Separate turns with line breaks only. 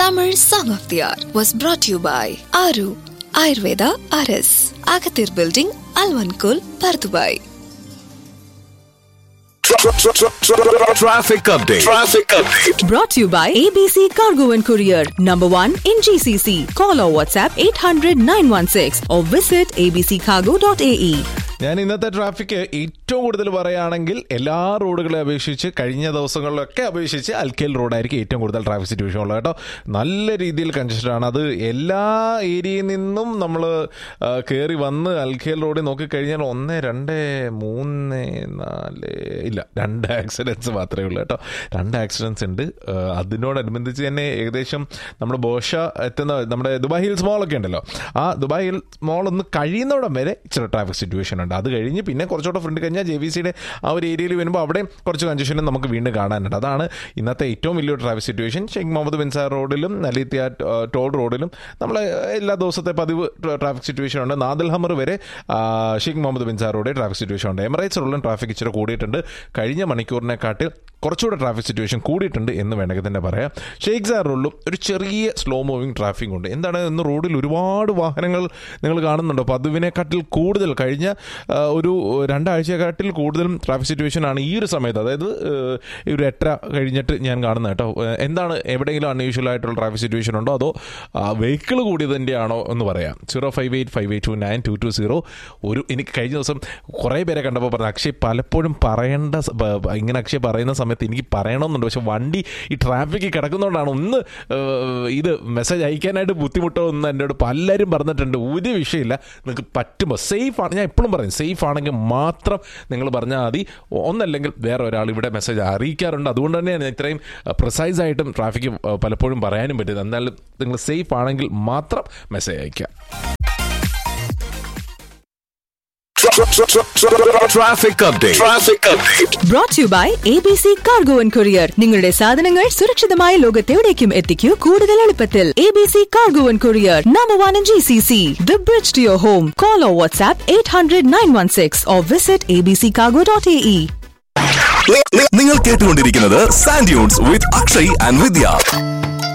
Tamil Song of the Hour was brought to you by Aru Ayurveda RS, Agathir Building, Alvankul, Pardubai.
Traffic update. Traffic update.
Brought to you by ABC Cargo and Courier, number one in GCC. Call or WhatsApp 800 916 or visit abccargo.ae.
ഞാൻ ഇന്നത്തെ traffic ഏറ്റവും കൂടുതൽ പറയുകയാണെങ്കിൽ എല്ലാ റോഡുകളെ അപേക്ഷിച്ച് കഴിഞ്ഞ ദിവസങ്ങളിലൊക്കെ അപേക്ഷിച്ച് അൽക്കേൽ റോഡായിരിക്കും ഏറ്റവും കൂടുതൽ ട്രാഫിക് സിറ്റുവേഷൻ ഉള്ളത് കേട്ടോ നല്ല രീതിയിൽ കൺജസ്റ്റഡ് ആണ് അത് എല്ലാ ഏരിയയിൽ നിന്നും നമ്മൾ കയറി വന്ന് അൽക്കേൽ റോഡിൽ നോക്കിക്കഴിഞ്ഞാൽ ഒന്ന് രണ്ട് മൂന്ന് നാല് ഇല്ല രണ്ട് ആക്സിഡൻസ് മാത്രമേ ഉള്ളൂ കേട്ടോ രണ്ട് ആക്സിഡൻസ് ഉണ്ട് ആ, അതിനോടനുബന്ധിച്ച് തന്നെ ഏകദേശം നമ്മുടെ ബോഷ എത്തുന്ന നമ്മുടെ ദുബായ് ഹിൽസ് മോളൊക്കെ ഉണ്ടല്ലോ ആ ദുബായ് ഹിൽസ് മോൾ ഒന്ന് കഴിയുന്നിടം വരെ ഇച്ചിരി ട്രാഫിക് സിറ്റുവേഷൻ ഉണ്ട് അത് കഴിഞ്ഞ് പിന്നെ കുറച്ചുകൂടെ ഫ്രണ്ട് കഴിഞ്ഞാൽ ജെ വി സിയുടെ ആ ഒരു ഏരിയയിൽ വരുമ്പോൾ അവിടെ കുറച്ച് കൺജഷനും നമുക്ക് വീണ്ടും കാണാനുണ്ട് അതാണ് ഇന്നത്തെ ഏറ്റവും വലിയൊരു traffic situation Sheikh Mohammed bin Zayed റോഡിലും നലിത്യ ടോൾ റോഡിലും നമ്മൾ എല്ലാ ദിവസത്തെ പതിവ് ട്രാഫിക് സിറ്റുവേഷൻ ഉണ്ട് നാദൽ ഹമർ വരെ ആ, ഷെയ്ഖ് മുഹമ്മദ് ബിൻസാർ റോഡിൽ ട്രാഫിക് സിറ്റുവേഷൻ ഉണ്ട് എമറേറ്റ്സ് റോഡിലും ട്രാഫിക് ഇച്ചിരി കൂടിയിട്ടുണ്ട് കഴിഞ്ഞ മണിക്കൂറിനെക്കാട്ടിൽ കുറച്ചുകൂടെ ട്രാഫിക് സിറ്റുവേഷൻ കൂടിയിട്ടുണ്ട് എന്ന് വേണമെങ്കിൽ തന്നെ പറയാം ഷെയ്ഖ് സാർ റോഡിലും ഒരു ചെറിയ സ്ലോ മൂവിങ് ട്രാഫിക് ഉണ്ട് എന്താണ് ഇന്ന് റോഡിൽ ഒരുപാട് വാഹനങ്ങൾ നിങ്ങൾ കാണുന്നുണ്ടോ പതിവിനെക്കാട്ടിൽ കൂടുതൽ കഴിഞ്ഞ ആ, ഒരു രണ്ടാഴ്ചയെക്കാട്ടിൽ കൂടുതലും ട്രാഫിക് സിറ്റുവേഷൻ ആണ് ഈ ഒരു സമയത്ത് അതായത് ഏഹ്, ഈ ഒരു എട്ടര കഴിഞ്ഞിട്ട് ഞാൻ കാണുന്നത് കേട്ടോ ഏഹ്, എന്താണ് എവിടെയെങ്കിലും അൺയൂഷ്വൽ ആയിട്ടുള്ള ട്രാഫിക് സിറ്റുവേഷൻ ഉണ്ടോ അതോ വെഹിക്കിൾ കൂടിയതിൻ്റെ ആണോ എന്ന് പറയാം zero five eight five eight two nine two two zero ഒരു എനിക്ക് കഴിഞ്ഞ ദിവസം കുറേ പേരെ കണ്ടപ്പോൾ പറഞ്ഞു അക്ഷയ് പലപ്പോഴും പറയേണ്ട സ- ബ- ബ- ഇങ്ങനെ അക്ഷയ് പറയുന്ന സമയത്ത് എനിക്ക് പറയണമെന്നുണ്ട് പക്ഷെ വണ്ടി ഈ ട്രാഫിക്കിൽ കിടക്കുന്നതുകൊണ്ടാണ് ഒന്ന് ഏഹ്, ഇത് മെസ്സേജ് അയക്കാനായിട്ട് ബുദ്ധിമുട്ടോ എന്ന് എന്നോട് പലരും പറഞ്ഞിട്ടുണ്ട് ഒരു വിഷയമില്ല നിങ്ങൾക്ക് പറ്റുമ്പോൾ സേഫ് ആണ് ഞാൻ എപ്പോഴും പറയും സേഫ് ആണെങ്കിൽ മാത്രം നിങ്ങൾ പറഞ്ഞാൽ മതി ഒന്നല്ലെങ്കിൽ വേറെ ഒരാൾ ഇവിടെ മെസ്സേജ് അറിയിക്കാറുണ്ട് അതുകൊണ്ട് തന്നെയാണ് ഇത്രയും പ്രിസൈസ് ആയിട്ടും ട്രാഫിക് പലപ്പോഴും പറയാനും പറ്റുന്നത് എന്നാലും നിങ്ങൾ സേഫ് ആണെങ്കിൽ മാത്രം മെസ്സേജ് അയക്കുക
Traffic update. Traffic update.
Brought to you by ABC Cargo and Courier. നിങ്ങളുടെ സാധനങ്ങൾ സുരക്ഷിതമായ ലോകത്തെവിടേക്കും എത്തിക്കൂ കൂടുതൽ എളുപ്പത്തിൽ ABC Cargo and Courier, number one in GCC. The bridge to your home. Call or WhatsApp 800 916 or visit abccargo.ae.
നി- നി- നിങ്ങൾ കേട്ടുകൊണ്ടിരിക്കുന്നത് sand dunes with Akshay and Vidya